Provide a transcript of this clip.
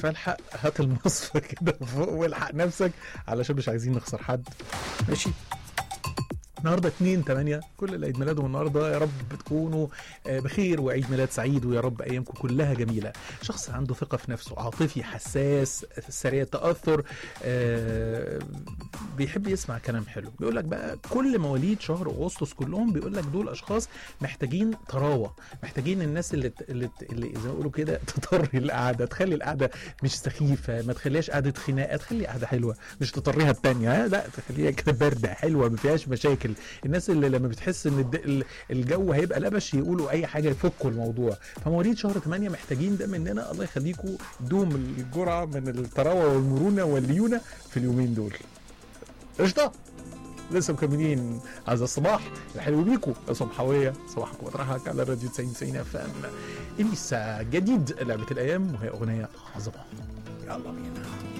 فالحق هات المصفى كده فوق والحق نفسك علشان مش عايزين نخسر حد ماشي النهارده 2 8 كل اللي عيد ميلادهم النهارده يا رب تكونوا آه، بخير وعيد ميلاد سعيد ويا رب ايامكم كلها جميله شخص عنده ثقه في نفسه عاطفي حساس سريع التاثر آه، بيحب يسمع كلام حلو بيقول لك بقى كل مواليد شهر اغسطس كلهم بيقول لك دول اشخاص محتاجين طراوه محتاجين الناس اللي اللي, اللي زي ما بيقولوا كده تطري القعده تخلي القعده مش سخيفه ما تخليهاش قعده خناقه تخلي قعده حلوه مش تطريها التانية ها لا تخليها كده بارده حلوه ما فيهاش مشاكل الناس اللي لما بتحس ان الد- ال- الجو هيبقى لبش يقولوا اي حاجه يفكوا الموضوع فمواليد شهر 8 محتاجين ده مننا الله يخليكم دوم الجرعه من الطراوه والمرونه والليونه في اليومين دول قشطه لسه مكملين هذا الصباح الحلو بيكم صبحويه صباحكم مطرحك على الراديو 90 90 اف ام اليسا جديد لعبه الايام وهي اغنيه عظمه يلا بينا